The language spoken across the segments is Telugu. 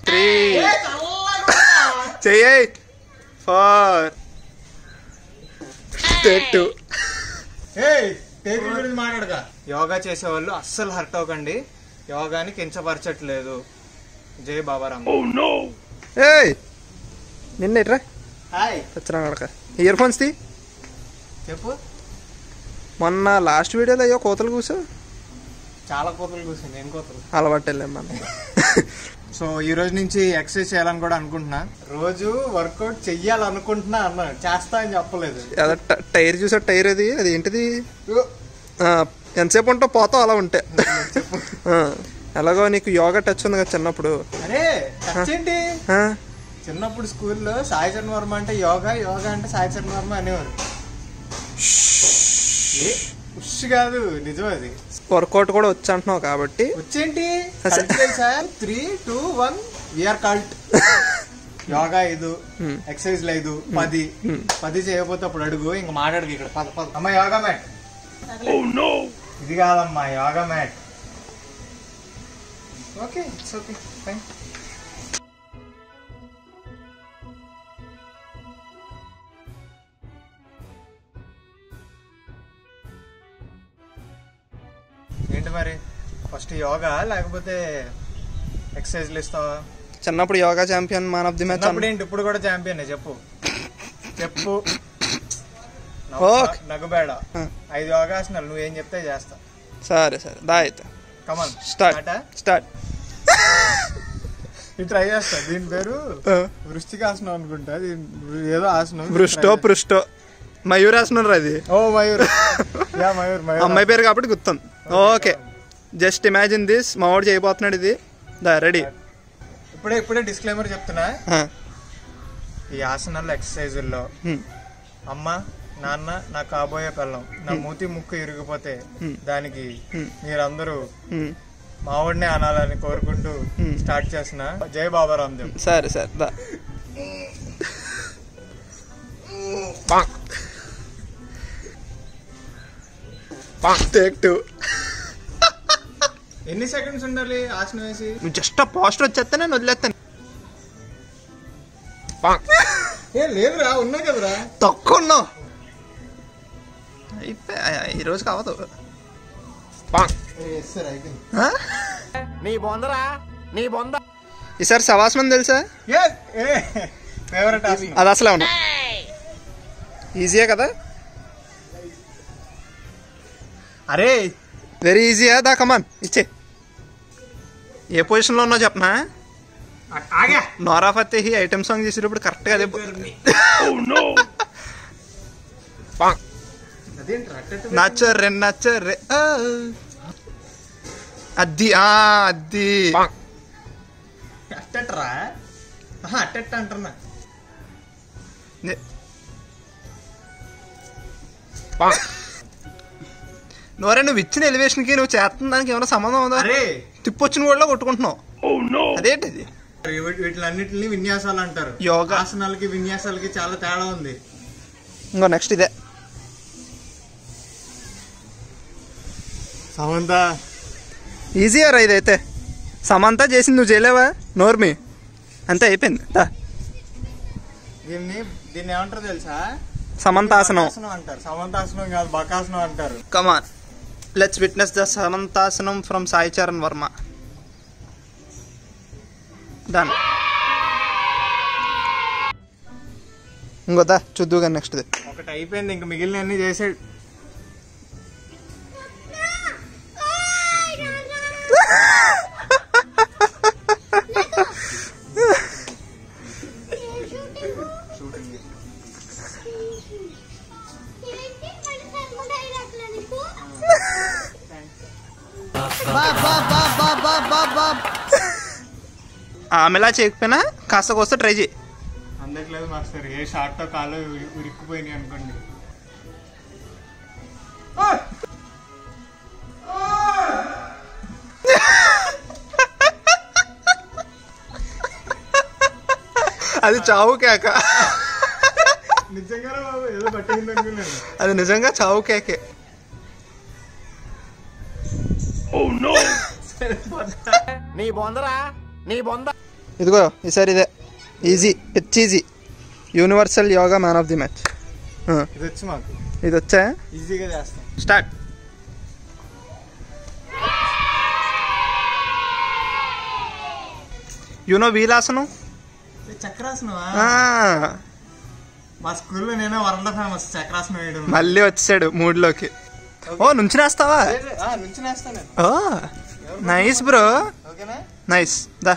త్రీ చెయ్యి ఫోర్ టేక్ టూ ఏయ్ టేక్ గురించి మాట్లాడక యోగా చేసేవాళ్ళు అస్సలు హర్ట్ అవ్వకండి యోగాని కించపరచట్లేదు జై బాబారామ్ ఏయ్ నిన్న ఎట్రా హాయ్ వచ్చినా కడక ఇయర్ ఫోన్స్ తీ చెప్పు మొన్న లాస్ట్ వీడియోలో అయ్యో కోతలు కూర్చో చాలా కోతలు కూర్చుంది ఏం కోతలు అలవాటు వెళ్ళాం మనం సో ఈ రోజు నుంచి ఎక్సర్సైజ్ చేయాలని కూడా అనుకుంటున్నా రోజు వర్కౌట్ చెయ్యాలనుకుంటున్నా అన్నాను చేస్తా అని చెప్పలేదు అదే ట- టైర్ చూసా టైర్ అది అది ఏంటిది ఆ, ఎంతసేపు ఉంటావు పోతావు అలా ఉంటే ఆ, ఎలాగో నీకు యోగా టచ్ ఉంది కదా చిన్నప్పుడు అరే టచ్ ఏంటి ఆ, చిన్నప్పుడు స్కూల్లో సాయి చరణ్ వర్మ అంటే యోగా యోగా అంటే సాయి చరణ్ వర్మ అనేవారు ఏ, ఉష్ కాదు నిజం అది వర్కౌట్ కూడా వచ్చి అంటున్నావు కాబట్టి వచ్చేంటి sir three two one we are cult yoga ఐదు Hmm. ఎక్సర్సైజ్ ఐదు పది Hmm. పది చేయకపోతే అప్పుడు అడుగు ఇంక మాట్లాడుకు ఇక్కడ పద పద అమ్మ యోగా మ్యాట్ ఇది కాదమ్మా yoga mat okay it's okay fine ఏంటి మరి ఫస్ట్ యోగా లేకపోతే ఎక్సర్సైజ్లు ఇస్తావా చిన్నప్పుడు yoga champion man of the match చిన్నప్పుడు ఏంటి ఇప్పుడు కూడా ఛాంపియన్ చెప్పు చెప్పు ఓకే. నగబేడ ఆ. ఐదు యోగాసనాలు నువ్వేం చెప్తే చేస్తా సరే సరే దా అయితే కమన్ స్టార్ట్ స్టార్ట్ ఇది ట్రై చేస్తా దీని పేరు వృష్టికాసనం అనుకుంటా దీని ఏదో ఆసనం పృష్టో పృష్టో మయూరాసనం రా అది ఓ మయూర్ యా మయూర్ మయూర్ అమ్మాయి పేరు కాబట్టి గుర్తుంది ఓకే జస్ట్ ఇమాజిన్ దిస్ మావాడు చేయబోతున్నాడు ఇది దా రెడీ ఇప్పుడే ఇప్పుడే డిస్క్లైమర్ చెప్తున్నా ఈ ఆసనాల్లో ఎక్సర్సైజుల్లో అమ్మ నాన్న నా కాబోయే పిల్లం నా మూతి ముక్కు ఇరిగిపోతే Hmm. దానికి Hmm. మీరందరూ మావాడినే అనాలని కోరుకుంటూ Hmm. స్టార్ట్ చేసిన జై బాబా రామ్దేవ్ సరే సరే దా టేక్ టూ ఎన్ని సెకండ్స్ ఉండాలి ఆసనం వేసి నువ్వు జస్ట్ ఆ పోస్టర్ వచ్చేస్తే నేను వదిలేస్తాను ఏ లేదురా ఉన్నా కదరా తక్కువ ఉన్నావు అయిపోయా ఈరోజు కావదు సరే అయిపోయింది ఆ? నీ బొందరా నీ బొంద ఈసారి సవాసనం తెలుసా ఫేవరెట్ ఆసనం అది అసలే ఉన్నా ఈజీయే కదా అరే వెరీ ఈజీయా దా కమాన్ ఇచ్చే ఏ పొజిషన్లో ఉన్నావు చెప్పనా ఆ- ఆగా నోరా ఫతేహి ఐటమ్ సాంగ్ చేసేటప్పుడు కరెక్ట్గా అదే అదేంట్రా అట్టట్టు నచ్చర్ రె నచ్చర్ రె ఆ. అద్ది ఆ అద్ది అట్టట్రా ఆహా, అట్టట్ట అంటున్నా నే- నోరే నువ్వు ఇచ్చిన ఎలివేషన్కి నువ్వు చేస్తున్న దానికి ఏమైనా సంబంధం ఉందా అరే తిప్పొచ్చిన కూడా కొట్టుకుంటున్నావు అదేంటిది వీ- వీటిలన్నిటిని విన్యాసాలు అంటారు యోగా. ఆసనాలకి విన్యాసాలకి చాలా తేడా ఉంది ఇంకో నెక్స్ట్ ఇదే సమంత ఈజీయా రా ఇదైతే సమంత చేసింది నువ్వు చేయలేవా నోర్మి అంతే అయిపోయింది దా దీన్ని దీన్ని ఏమంటారు తెలుసా సమంతాసనం బకాసనం అంటారు సమంతాసనం కాదు బకాసనం అంటారు కమాన్ లెట్స్ విట్నెస్ ద సమంతాసనం ఫ్రమ్ సాయి చరణ్ వర్మ డన్ ఇంకోదా చూద్దు కానీ నెక్స్ట్ది ఒకటి అయిపోయింది ఇంక మిగిలిన అన్ని చేసాడు ఆమెలా చేయకపోయినా కాస్త కోస్త ట్రై చేయి అందట్లేదు మాస్టర్ ఏ షార్ట్ తో కాలు ఉరి- ఉరిక్కుపోయినాయి అనుకోండి అది చావు కేక నిజంగానే బాబు ఏదో పట్టింది అనుకున్నాను అది నిజంగా చావు కేకే నీ బొందరా నీ బొంద ఇదిగో ఈసారి ఇదే easy pitch easy universal yoga man of the match ఇది వచ్చి మాకు ఇది వచ్చా ఈజీగా చేస్తాం స్టార్ట్ యూనో వీలాసనం చక్రాసనమా ఆ, మా స్కూల్లో నేనే వరల్డ్ ఫేమస్ చక్రాసనం వేయడం మళ్ళీ వచ్చాడు మూడ్లోకి ఓ నుంచునేస్తావా నుంచి నేస్తాను నేను ఓ నైస్ బ్రో ఓకేనా నైస్ దా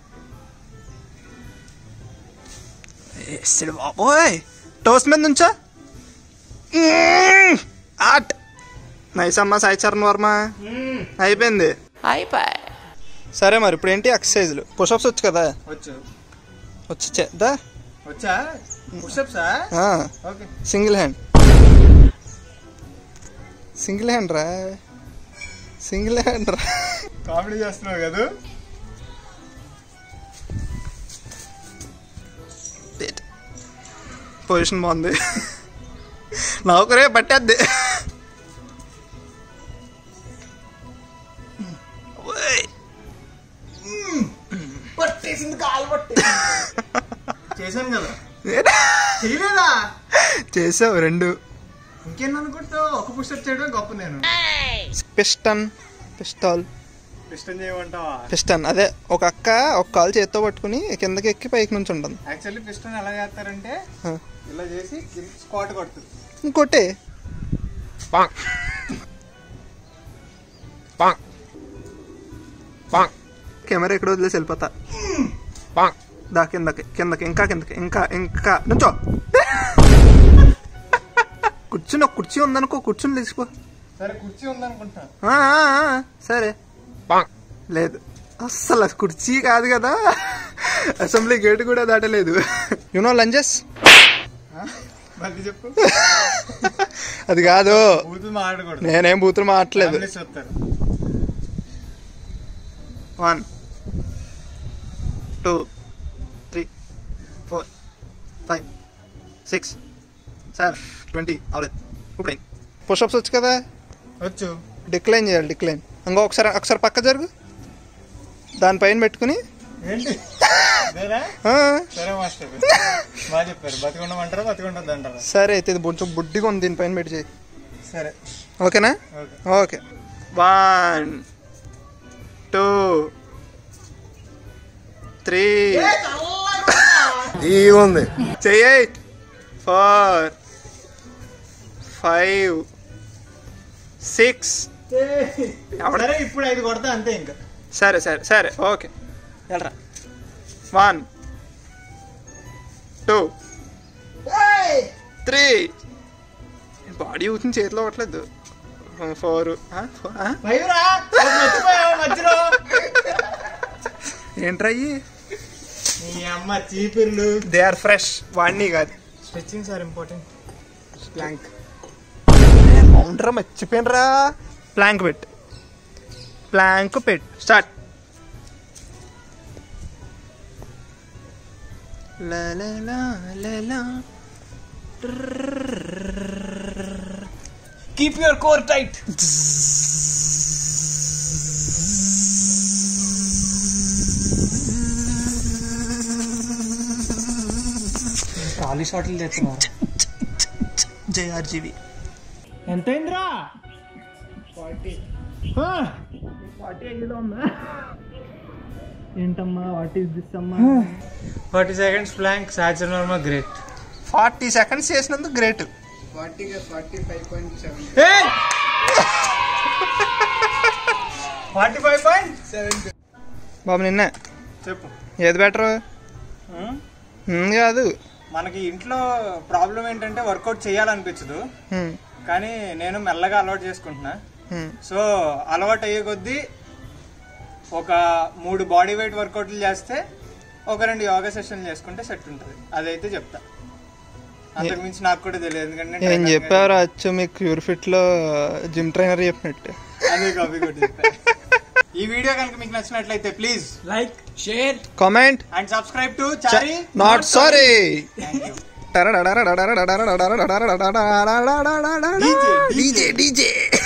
వేస్తాడు బాబోయ్ టోస్ట్ మీద నుంచో మ్మ్. ఆట్ నైస్ అమ్మా సాయి చరణ్ వర్మ అయిపోయింది సరే మరి ఇప్పుడు ఏంటి ఎక్సర్సైజ్లు పుషప్స్ వచ్చు కదా వచ్చు వచ్చి చేద్దా వచ్చా పుషప్సా okay single hand single hand రా సింగిల్ హ్యాండ్ రా కామెడీ చేస్తున్నావు కదా పొజిషన్ బాగుంది నౌకరే పట్టేద్ది ఓయ్. పట్టేసింది కాలు పట్టి చేశాను కదా ఏడా? చేయలేదా చేసావు రెండు ఇంకేం అనుకుంటావు ఒక పుషప్ చేయడం గొప్ప నేను పిస్టన్ పిస్టాల్ ఇష్టం చేయమంటావా పిస్టన్ అదే ఒక అక్క ఒక కాలు చేత్తో పట్టుకుని కిందకి ఎక్కి పైకి నుంచి ఉంటుంది యాక్చువల్లీ పిస్టన్ ఎలా చేస్తారంటే ఆ. ఇలా చేసి స్క్వాట్ కొడుతుంది ఇంకోటి పాంగ్ పాంగ్ పాంగ్ కెమెరా ఎక్కడ వదిలేసి వెళ్ళిపోతా పాంగ్ దా కిందకి కిందకి ఇంకా కిందకి ఇంకా ఇంకా నుంచో కూర్చుని ఒక కుర్చీ ఉందనుకో కూర్చుని లేచిపో సరే కుర్చీ ఉందనుకుంటా ఆ, ఆ, ఆ, సరే పాంగ్ లేదు అస్సలు అది కుర్చీ కాదు కదా అసెంబ్లీ గేట్ కూడా దాటలేదు యునో లంజెస్ మళ్ళీ చెప్పు అది కాదు బూతులు మాట్లాడకూడదు నేనేం బూతులు మాట్లేదు Families వస్తారు one two three four five six seven twenty అవలేదు ఇప్పుడు పుషప్స్ వచ్చు కదా వచ్చు డిక్లైన్ చేయాలి డిక్లైన్ ఇంకో ఒకసారి ఒకసారి పక్క జరుగు దానిపైన పెట్టుకుని ఏంటి ఇదేనా? ఆ, సరే మాస్టర్ బాగా చెప్పారు బతికుండమంటారా బతికుండద్దు అంటారా సరే అయితే ఇది కొంచెం బుడ్డిగా ఉంది దీనిపైన పెట్టి చేయి సరే ఓకేనా okay okay one two three ఈ ఉంది చెయ్యి ఫోర్ ఫైవ్ సిక్స్ ఎవడ- సరే ఇప్పుడు ఐదు కొడతా అంతే ఇంకా సరే సరే సరే ఓకే వెళ్ళరా వన్ టూ త్రీ బాడీ అవుతుంది చేతిలో అవ్వట్లేదు ఫోర్ ఫైవ్ రా ఒకటి మర్చిపోయావా మధ్యలో ఏంట్రా అయ్యి నీ అమ్మ చీపిర్లు దే ఆర్ ఫ్రెష్ వాడిని కాదు స్ట్రెచ్చింగ్స్ ఆర్ ఇంపార్టెంట్ ప్లాంక్ అవునరా మర్చిపోయినరా ప్లాంక్ పెట్ ప్లాంక్ పెట్ స్టార్ట్ లా లా లా లా లా. కీప్ యువర్ కోర్ టైట్ ఖాళీ షాట్లు తెచ్చుకో జేఆర్జీవి ఎంతైందిరా ఫార్టీ ఏంటమ్మా వాట్ ఈస్ దిస్ అమ్మా ఫార్టీ సెకండ్స్ ప్లాంక్ సాచర్ వర్మ గ్రేట్ ఫార్టీ సెకండ్స్ చేసినందుకు గ్రేట్ ఫార్టీ ఫైవ్ పాయింట్ బాబు నిన్నే చెప్పు ఏది బెటర్ కాదు మనకి ఇంట్లో ప్రాబ్లం ఏంటంటే వర్కౌట్ చేయాలనిపించదు హ్మ్, కానీ నేను మెల్లగా అలవాటు చేసుకుంటున్నా హ్మ్. సో అలవాటు అయ్యే కొద్దీ ఒక మూడు బాడీ వెయిట్ వర్కౌట్లు చేస్తే ఒక రెండు యోగా సెషన్లు చేసుకుంటే సెట్ ఉంటుంది అదైతే చెప్తా అంతకు మించి నాకు కూడా తెలియదు ఎందుకంటే నేను ఏం trainer చెప్పారు అచ్చు మీకు క్యూర్ ఫిట్ లో జిమ్ ట్రైనర్ చెప్పినట్టు కాదు. అదే కాపీ కొట్టి చెప్పా ఈ వీడియో కనుక మీకు నచ్చినట్లయితే please like share comment and subscribe to చారీ not sorry thank you DJ DJ